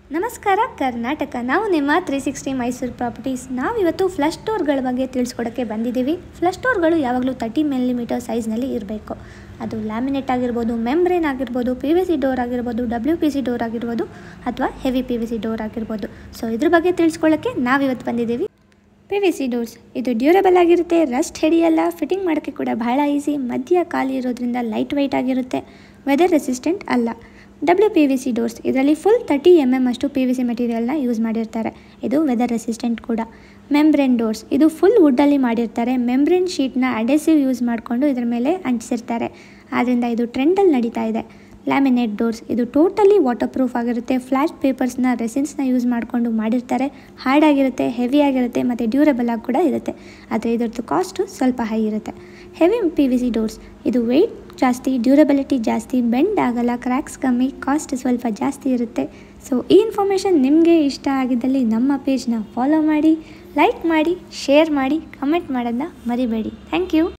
ನಮಸ್ಕಾರ ಕರ್ನಾಟಕ ನಾವು ನಿಮ್ಮ ತ್ರೀ ಸಿಕ್ಸ್ಟಿ ಮೈಸೂರು ಪ್ರಾಪರ್ಟೀಸ್ ನಾವಿವತ್ತು ಫ್ಲಶ್ ಡೋರ್ಗಳ ಬಗ್ಗೆ ತಿಳಿಸ್ಕೊಡೋಕ್ಕೆ ಬಂದಿದ್ದೀವಿ ಫ್ಲಶ್ ಡೋರ್ಗಳು ಯಾವಾಗಲೂ ತರ್ಟಿ ಮಿಲಿಮೀಟರ್ ಸೈಜ್ನಲ್ಲಿ ಇರಬೇಕು ಅದು ಲ್ಯಾಮಿನೇಟ್ ಆಗಿರ್ಬೋದು ಮೆಮ್ಬ್ರೇನ್ ಆಗಿರ್ಬೋದು ಪಿ ವಿ ಸಿ ಡೋರ್ ಆಗಿರ್ಬೋದು ಡಬ್ಲ್ಯೂ ಪಿ ಸಿ ಡೋರ್ ಆಗಿರ್ಬೋದು ಅಥವಾ heavy P V C door ಆಗಿರ್ಬೋದು ಸೊ ಇದ್ರ ಬಗ್ಗೆ ತಿಳಿಸ್ಕೊಳ್ಳೋಕ್ಕೆ ನಾವಿವತ್ತು ಬಂದಿದ್ದೀವಿ ಪಿ ವಿ ಸಿ ಡೋರ್ಸ್ ಇದು ಡ್ಯೂರಬಲ್ ಆಗಿರುತ್ತೆ ರಸ್ಟ್ ಹಿಡಿಯಲ್ಲ ಫಿಟ್ಟಿಂಗ್ ಮಾಡೋಕ್ಕೆ ಕೂಡ ಬಹಳ ಈಸಿ ಮಧ್ಯ ಖಾಲಿ ಇರೋದ್ರಿಂದ ಲೈಟ್ ವೆಯ್ಟ್ ಆಗಿರುತ್ತೆ ವೆದರ್ ರೆಸಿಸ್ಟೆಂಟ್ ಅಲ್ಲ ಡಬ್ಲ್ಯೂ ಪಿ ವಿ ಸಿ ಡೋರ್ಸ್ ಇದರಲ್ಲಿ ಫುಲ್ ತರ್ಟಿ ಎಮ್ ಎಮ್ ಅಷ್ಟು ಪಿ ವಿ ಸಿ ಮೆಟೀರಿಯಲ್ನ ಯೂಸ್ ಮಾಡಿರ್ತಾರೆ ಇದು ವೆದರ್ ರೆಸಿಸ್ಟೆಂಟ್ ಕೂಡ ಮೆಮ್ಬ್ರೇನ್ ಡೋರ್ಸ್ ಇದು ಫುಲ್ ವುಡ್ಡಲ್ಲಿ ಮಾಡಿರ್ತಾರೆ ಮೆಮ್ಬ್ರೇನ್ ಶೀಟ್ನ ಅಡೆಸಿವ್ ಯೂಸ್ ಮಾಡಿಕೊಂಡು ಇದರ ಮೇಲೆ ಅಂಟಿಸಿರ್ತಾರೆ ಆದ್ದರಿಂದ ಇದು ಟ್ರೆಂಡಲ್ಲಿ ನಡೀತಾ ಇದೆ ಲ್ಯಾಮಿನೇಟ್ ಡೋರ್ಸ್ ಇದು ಟೋಟಲಿ ವಾಟರ್ ಪ್ರೂಫ್ ಆಗಿರುತ್ತೆ ಫ್ಲ್ಯಾಶ್ ಪೇಪರ್ಸ್ನ ರೆಸಿನ್ಸ್ನ ಯೂಸ್ ಮಾಡಿಕೊಂಡು ಮಾಡಿರ್ತಾರೆ ಹಾರ್ಡ್ ಆಗಿರುತ್ತೆ ಹೆವಿ ಆಗಿರುತ್ತೆ ಮತ್ತು ಡ್ಯೂರಬಲ್ ಆಗಿ ಕೂಡ ಇರುತ್ತೆ ಆದರೆ ಇದರದ್ದು ಕಾಸ್ಟು ಸ್ವಲ್ಪ ಹೈ ಇರುತ್ತೆ heavy P V C doors ಇದು ವೆಯ್ಟ್ ಜಾಸ್ತಿ ಡ್ಯೂರಬಿಲಿಟಿ ಜಾಸ್ತಿ ಬೆಂಡ್ ಆಗಲ್ಲ ಕ್ರ್ಯಾಕ್ಸ್ ಕಮ್ಮಿ ಕಾಸ್ಟ್ ಸ್ವಲ್ಪ ಜಾಸ್ತಿ ಇರುತ್ತೆ ಸೊ ಈ ಇನ್ಫಾರ್ಮೇಷನ್ ನಿಮಗೆ ಇಷ್ಟ ಆಗಿದ್ದಲ್ಲಿ ನಮ್ಮ ಪೇಜ್ನ ಫಾಲೋ ಮಾಡಿ ಲೈಕ್ ಮಾಡಿ ಶೇರ್ ಮಾಡಿ ಕಮೆಂಟ್ ಮಾಡೋದನ್ನ ಮರಿಬೇಡಿ ಥ್ಯಾಂಕ್ ಯು